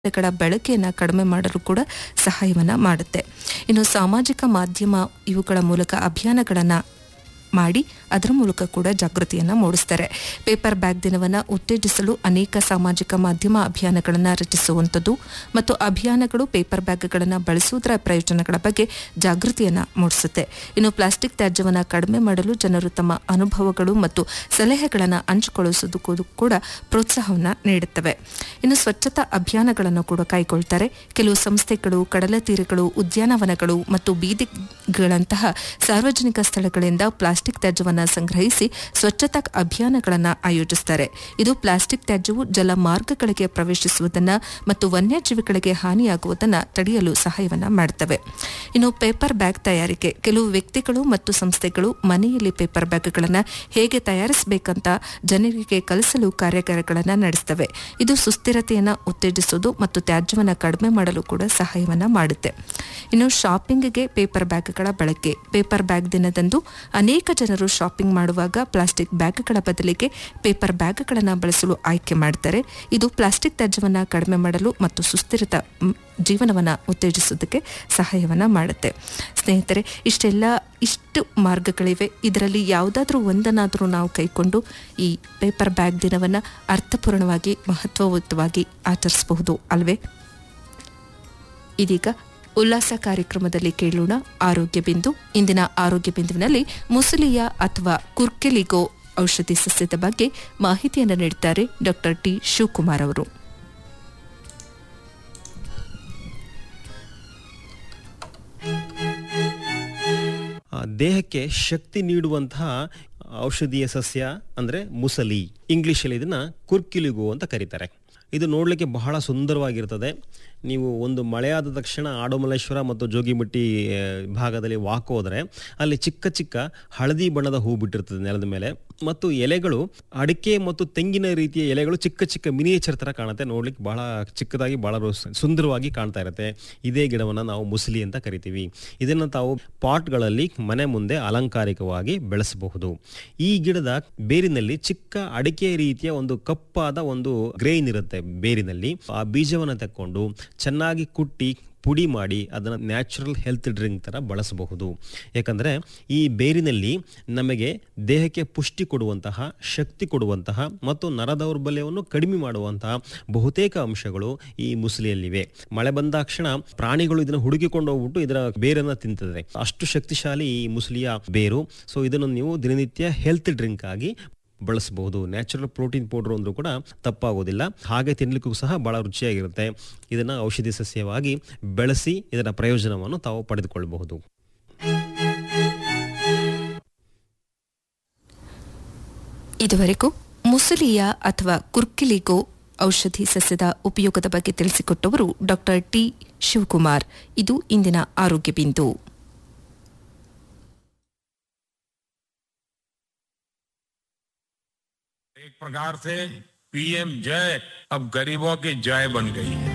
ಗಳ ಬಳಕೆಯನ್ನು ಕಡಿಮೆ ಮಾಡಲು ಕೂಡ ಸಹಾಯವನ್ನ ಮಾಡುತ್ತೆ ಇನ್ನು ಸಾಮಾಜಿಕ ಮಾಧ್ಯಮ ಇವುಗಳ ಮೂಲಕ ಅಭಿಯಾನಗಳನ್ನು ಮಾಡಿ ಅದರ ಮೂಲಕ ಕೂಡ ಜಾಗೃತಿಯನ್ನು ಮೂಡಿಸ್ತಾರೆ ಪೇಪರ್ ಬ್ಯಾಗ್ ದಿನವನ್ನು ಉತ್ತೇಜಿಸಲು ಅನೇಕ ಸಾಮಾಜಿಕ ಮಾಧ್ಯಮ ಅಭಿಯಾನಗಳನ್ನು ರಚಿಸುವಂಥದ್ದು ಮತ್ತು ಅಭಿಯಾನಗಳು ಪೇಪರ್ ಬ್ಯಾಗ್ಗಳನ್ನು ಬಳಸುವುದರ ಪ್ರಯೋಜನಗಳ ಬಗ್ಗೆ ಜಾಗೃತಿಯನ್ನು ಮೂಡಿಸುತ್ತೆ ಇನ್ನು ಪ್ಲಾಸ್ಟಿಕ್ ತ್ಯಾಜ್ಯವನ್ನು ಕಡಿಮೆ ಮಾಡಲು ಜನರು ತಮ್ಮ ಅನುಭವಗಳು ಮತ್ತು ಸಲಹೆಗಳನ್ನು ಹಂಚಿಕೊಳ್ಳಿಸುವುದಕ್ಕೂ ಕೂಡ ಪ್ರೋತ್ಸಾಹವನ್ನು ನೀಡುತ್ತವೆ ಇನ್ನು ಸ್ವಚ್ಛತಾ ಅಭಿಯಾನಗಳನ್ನು ಕೂಡ ಕೈಗೊಳ್ತಾರೆ ಕೆಲವು ಸಂಸ್ಥೆಗಳು ಕಡಲ ತೀರಗಳು ಉದ್ಯಾನವನಗಳು ಮತ್ತು ಬೀದಿಗಳಂತಹ ಸಾರ್ವಜನಿಕ ಸ್ಥಳಗಳಿಂದ ಪ್ಲಾಸ್ಟಿಕ್ ತ್ಯಾಜ್ಯವನ್ನು ಸಂಗ್ರಹಿಸಿ ಸ್ವಚ್ಛತಾ ಅಭಿಯಾನಗಳನ್ನು ಆಯೋಜಿಸುತ್ತಾರೆ ಇದು ಪ್ಲಾಸ್ಟಿಕ್ ತ್ಯಾಜ್ಯವು ಜಲ ಮಾರ್ಗಗಳಿಗೆ ಪ್ರವೇಶಿಸುವುದನ್ನು ಮತ್ತು ವನ್ಯಜೀವಿಗಳಿಗೆ ಹಾನಿಯಾಗುವುದನ್ನು ತಡೆಯಲು ಸಹಾಯವನ್ನ ಮಾಡುತ್ತವೆ ಇನ್ನು ಪೇಪರ್ ಬ್ಯಾಗ್ ತಯಾರಿಕೆ ಕೆಲವು ವ್ಯಕ್ತಿಗಳು ಮತ್ತು ಸಂಸ್ಥೆಗಳು ಮನೆಯಲ್ಲಿ ಪೇಪರ್ ಬ್ಯಾಗ್ಗಳನ್ನು ಹೇಗೆ ತಯಾರಿಸಬೇಕಂತ ಜನರಿಗೆ ಕಲಿಸಲು ಕಾರ್ಯಾಗಾರಗಳನ್ನು ನಡೆಸ್ತವೆ ಇದು ಸುಸ್ಥಿರತೆಯನ್ನು ಉತ್ತೇಜಿಸುವುದು ಮತ್ತು ತ್ಯಾಜ್ಯವನ್ನು ಕಡಿಮೆ ಮಾಡಲು ಕೂಡ ಸಹಾಯವನ್ನ ಮಾಡುತ್ತೆ ಇನ್ನು ಶಾಪಿಂಗ್ಗೆ ಪೇಪರ್ ಬ್ಯಾಗ್ಗಳ ಬಳಕೆ ಪೇಪರ್ ಬ್ಯಾಗ್ ದಿನದಂದು ಅನೇಕ ಜನರು ಶಾಪಿಂಗ್ ಮಾಡುವಾಗ ಪ್ಲಾಸ್ಟಿಕ್ ಬ್ಯಾಗ್ಗಳ ಬದಲಿಗೆ ಪೇಪರ್ ಬ್ಯಾಗ್ಗಳನ್ನು ಬಳಸಲು ಆಯ್ಕೆ ಮಾಡ್ತಾರೆ ಇದು ಪ್ಲಾಸ್ಟಿಕ್ ತ್ಯಾಜ್ಯವನ್ನು ಕಡಿಮೆ ಮಾಡಲು ಮತ್ತು ಸುಸ್ಥಿರತ ಮ್, ಜೀವನವನ್ನು ಉತ್ತೇಜಿಸೋದಕ್ಕೆ ಸಹಾಯವನ್ನ ಮಾಡುತ್ತೆ ಸ್ನೇಹಿತರೆ ಇಷ್ಟೆಲ್ಲ ಇಷ್ಟು ಮಾರ್ಗಗಳಿವೆ ಇದರಲ್ಲಿ ಯಾವುದಾದ್ರೂ ಒಂದನ್ನಾದರೂ ನಾವು ಕೈಕೊಂಡು ಈ ಪೇಪರ್ ಬ್ಯಾಗ್ ದಿನವನ್ನು ಅರ್ಥಪೂರ್ಣವಾಗಿ ಮಹತ್ವಯುತವಾಗಿ ಆಚರಿಸಬಹುದು ಅಲ್ವೇ ಇದೀಗ ಉಲ್ಲಾಸ ಕಾರ್ಯಕ್ರಮದಲ್ಲಿ ಕೇಳೋಣ ಆರೋಗ್ಯ ಬಿಂದು ಇಂದಿನ ಆರೋಗ್ಯ ಬಿಂದುವಿನಲ್ಲಿ ಮುಸುಲಿಯ ಅಥವಾ ಕುರ್ಕೆಲಿಗೋ ಔಷಧಿ ಸಸ್ಯದ ಬಗ್ಗೆ ಮಾಹಿತಿಯನ್ನು ನೀಡುತ್ತಾರೆ ಡಾಕ್ಟರ್ ಟಿ ಶಿವಕುಮಾರ್ ಅವರು ಆ, ದೇಹಕ್ಕೆ ಶಕ್ತಿ ನೀಡುವಂತಹ ಔಷಧೀಯ ಸಸ್ಯ ಅಂದ್ರೆ ಮುಸಲಿ ಇಂಗ್ಲಿಷಲ್ಲಿ ಇದನ್ನ ಕುರ್ಕಿಲಿಗು ಅಂತ ಕರೀತಾರೆ ಇದು ನೋಡಲಿಕ್ಕೆ ಬಹಳ ಸುಂದರವಾಗಿರ್ತದೆ ನೀವು ಒಂದು ಮಳೆಯಾದ ತಕ್ಷಣ ಆಡಮಲ್ಲೇಶ್ವರ ಮತ್ತು ಜೋಗಿಮಟ್ಟಿ ಆ, ಭಾಗದಲ್ಲಿ ವಾಕ್ ಹೋದರೆ ಅಲ್ಲಿ ಚಿಕ್ಕ ಚಿಕ್ಕ ಹಳದಿ ಬಣ್ಣದ ಹೂ ಬಿಟ್ಟಿರ್ತದೆ ನೆಲದ ಮೇಲೆ ಮತ್ತು ಎಲೆಗಳು ಅಡಿಕೆ ಮತ್ತು ತೆಂಗಿನ ರೀತಿಯ ಎಲೆಗಳು ಚಿಕ್ಕ ಚಿಕ್ಕ ಮಿನಿಯೇಚರ್ ತರ ಕಾಣುತ್ತೆ ನೋಡ್ಲಿಕ್ಕೆ ಬಹಳ ಚಿಕ್ಕದಾಗಿ ಬಹಳ ರು- ಸುಂದರವಾಗಿ ಕಾಣ್ತಾ ಇರುತ್ತೆ ಇದೇ ಗಿಡವನ್ನು ನಾವು ಮುಸಲಿ ಅಂತ ಕರಿತೀವಿ ಇದನ್ನು ತಾವು ಪಾಟ್ಗಳಲ್ಲಿ ಮನೆ ಮುಂದೆ ಅಲಂಕಾರಿಕವಾಗಿ ಬೆಳೆಸಬಹುದು ಈ ಗಿಡದ ಬೇರಿನಲ್ಲಿ ಚಿಕ್ಕ ಅಡಿಕೆ ರೀತಿಯ ಒಂದು ಕಪ್ಪಾದ ಒಂದು ಗ್ರೇನ್ ಇರುತ್ತೆ ಬೇರಿನಲ್ಲಿ ಆ ಬೀಜವನ್ನು ತಕ್ಕೊಂಡು ಚೆನ್ನಾಗಿ ಕುಟ್ಟಿ ಪುಡಿ ಮಾಡಿ ಅದನ್ನು ನ್ಯಾಚುರಲ್ ಹೆಲ್ತ್ ಡ್ರಿಂಕ್ ಥರ ಬಳಸಬಹುದು ಯಾಕಂದರೆ ಈ ಬೇರಿನಲ್ಲಿ ನಮಗೆ ದೇಹಕ್ಕೆ ಪುಷ್ಟಿ ಕೊಡುವಂತಹ ಶಕ್ತಿ ಕೊಡುವಂತಹ ಮತ್ತು ನರ ದೌರ್ಬಲ್ಯವನ್ನು ಕಡಿಮೆ ಮಾಡುವಂತಹ ಬಹುತೇಕ ಅಂಶಗಳು ಈ ಮುಸಲಿಯಲ್ಲಿವೆ ಮಳೆ ಬಂದಾಕ್ಷಣ ಪ್ರಾಣಿಗಳು ಇದನ್ನು ಹುಡುಕಿಕೊಂಡು ಹೋಗ್ಬಿಟ್ಟು ಇದರ ಬೇರನ್ನು ತಿಂತದೆ ಅಷ್ಟು ಶಕ್ತಿಶಾಲಿ ಈ ಮುಸಲಿಯ ಬೇರು ಸೊ ಇದನ್ನು ನೀವು ದಿನನಿತ್ಯ ಹೆಲ್ತ್ ಡ್ರಿಂಕ್ ಆಗಿ ಬಳಸಬಹುದು ನ್ಯಾಚುರಲ್ ಪ್ರೋಟೀನ್ ಪೌಡರ್ ಅಂದ್ರೂ ಕೂಡ ತಪ್ಪಾಗೋದಿಲ್ಲ ಹಾಗೆ ತಿನ್ನಲಿಕ್ಕೂ ಸಹ ಬಹಳ ರುಚಿಯಾಗಿರುತ್ತೆ ಇದನ್ನು ಔಷಧಿ ಸಸ್ಯವಾಗಿ ಬೆಳೆಸಿ ಇದರ ಪ್ರಯೋಜನವನ್ನು ತಾವು ಪಡೆದುಕೊಳ್ಳಬಹುದು ಇದುವರೆಗೂ ಮುಸುಲಿಯ ಅಥವಾ ಕುರ್ಕಿಲಿಗೋ ಔಷಧಿ ಸಸ್ಯದ ಉಪಯೋಗದ ಬಗ್ಗೆ ತಿಳಿಸಿಕೊಟ್ಟವರು ಡಾಕ್ಟರ್ ಟಿ ಶಿವಕುಮಾರ್ ಇದು ಇಂದಿನ ಆರೋಗ್ಯ ಬಿಂದು एक प्रकार से पीएम जय अब गरीबों की जय बन गई है